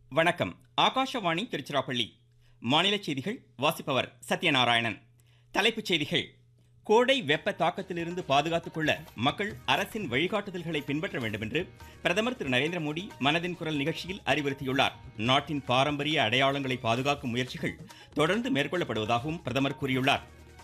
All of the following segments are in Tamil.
வணக்கம் ஆகாஷவாணி திருச்சிராப்பள்ளி மாநில செய்திகள் வாசிப்பவர் சத்யநாராயணன் தலைப்புச் செய்திகள் கோடை வெப்ப தாக்கத்திலிருந்து பாதுகாத்துக் கொள்ள மக்கள் அரசின் வழிகாட்டுதல்களை பின்பற்ற வேண்டும் என்று பிரதமர் திரு நரேந்திர மோடி மனதின் குரல் நிகழ்ச்சியில் அறிவுறுத்தியுள்ளார் நாட்டின் பாரம்பரிய அடையாளங்களை பாதுகாக்கும் முயற்சிகள் தொடர்ந்து மேற்கொள்ளப்படுவதாகவும் பிரதமர் கூறியுள்ளார்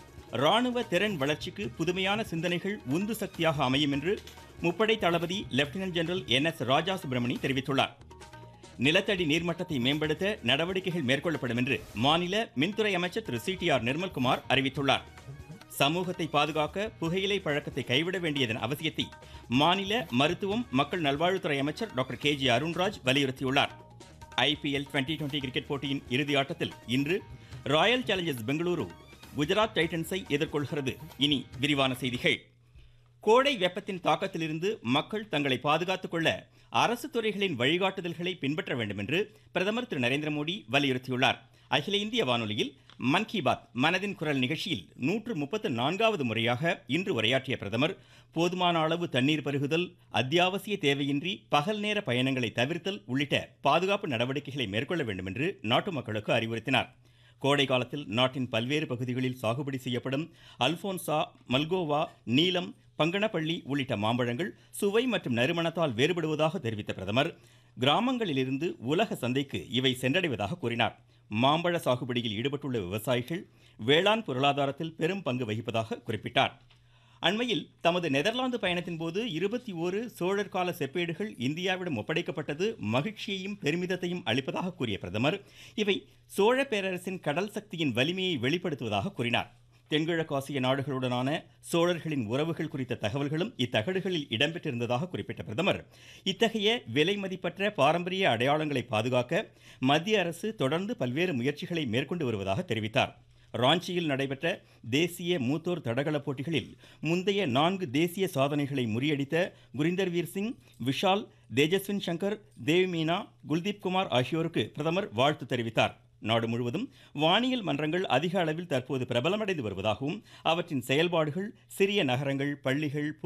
ராணுவ திறன் வளர்ச்சிக்கு புதுமையான சிந்தனைகள் உந்து சக்தியாக அமையும் என்று முப்படை தளபதி lieutenant general N S Raja Subramani தெரிவித்துள்ளார் நிலத்தடி நீர்மட்டத்தை மேம்படுத்த நடவடிக்கைகள் மேற்கொள்ளப்படும் என்று மாநில மின்துறை அமைச்சர் Thiru C T R Nirmalkumar அறிவித்துள்ளார் சமூகத்தை பாதுகாக்க புகையிலை பழக்கத்தை கைவிட வேண்டியதன் அவசியத்தை மாநில மருத்துவம் மக்கள் நல்வாழ்வுத்துறை அமைச்சர் டாக்டர் கே ஜி அருண்ராஜ் வலியுறுத்தியுள்ளார் ஐபிஎல் டுவெண்டி டுவெண்டி கிரிக்கெட் போட்டியின் இறுதி ஆட்டத்தில் இன்று ராயல் சேலஞ்சர்ஸ் பெங்களூரு குஜராத் டைட்டன்ஸை எதிர்கொள்கிறது இனி விரிவான செய்திகள் கோடை வெப்பத்தின் தாக்கத்திலிருந்து மக்கள் தங்களை பாதுகாத்துக் கொள்ள அரசு துறைகளின் வழிகாட்டுதல்களை பின்பற்ற வேண்டும் என்று பிரதமர் திரு நரேந்திர மோடி வலியுறுத்தியுள்ளார் அகில இந்திய வானொலியில் மன் கி பாத் மனதின் குரல் நிகழ்ச்சியில் நூற்று முப்பத்து நான்காவது முறையாக இன்று உரையாற்றிய பிரதமர் போதுமான அளவு தண்ணீர் பருகுதல் அத்தியாவசிய தேவையின்றி பகல் நேர பயணங்களை தவிர்த்தல் உள்ளிட்ட பாதுகாப்பு நடவடிக்கைகளை மேற்கொள்ள வேண்டும் என்று நாட்டு மக்களுக்கு அறிவுறுத்தினார் கோடை காலத்தில் நாட்டின் பல்வேறு பகுதிகளில் சாகுபடி செய்யப்படும் அல்போன்சா மல்கோவா நீலம் பங்கனப்பள்ளி உள்ளிட்ட மாம்பழங்கள் சுவை மற்றும் நறுமணத்தால் வேறுபடுவதாக தெரிவித்த பிரதமர் கிராமங்களிலிருந்து உலக சந்தைக்கு இவை சென்றடைவதாக கூறினார் மாம்பழ சாகுபடியில் ஈடுபட்டுள்ள விவசாயிகள் வேளாண் பொருளாதாரத்தில் பெரும் பங்கு வகிப்பதாக குறிப்பிட்டார் அண்மையில் தமது நெதர்லாந்து பயணத்தின் போது இருபத்தி ஓரு சோழர் கால செப்பேடுகள் இந்தியாவிடம் ஒப்படைக்கப்பட்டது மகிழ்ச்சியையும் பெருமிதத்தையும் அளிப்பதாக கூறிய பிரதமர் இவை சோழ பேரரசின் கடல் சக்தியின் வலிமையை வெளிப்படுத்துவதாக கூறினார் தென்கிழக்கு ஆசிய நாடுகளுடனான சோழர்களின் உறவுகள் குறித்த தகவல்களும் இத்தகடுகளில் இடம்பெற்றிருந்ததாக குறிப்பிட்ட பிரதமர் இத்தகைய விலை மதிப்பற்ற பாரம்பரிய அடையாளங்களை பாதுகாக்க மத்திய அரசு தொடர்ந்து பல்வேறு முயற்சிகளை மேற்கொண்டு வருவதாக தெரிவித்தார் ராஞ்சியில் நடைபெற்ற தேசிய மூத்தோர் தடகள போட்டிகளில் முந்தைய நான்கு தேசிய சாதனைகளை முறியடித்த குரிந்தர்வீர் சிங் விஷால் தேஜஸ்வின் சங்கர் தேவ் மீனா குல்தீப் குமார் ஆகியோருக்கு பிரதமர் வாழ்த்து தெரிவித்தார் நாடு முழுவதும் வானியல் மன்றங்கள் அதிக அளவில் தற்போது பிரபலமடைந்து வருவதாகவும் அவற்றின் செயல்பாடுகள் சிறிய நகரங்கள் பள்ளிகள்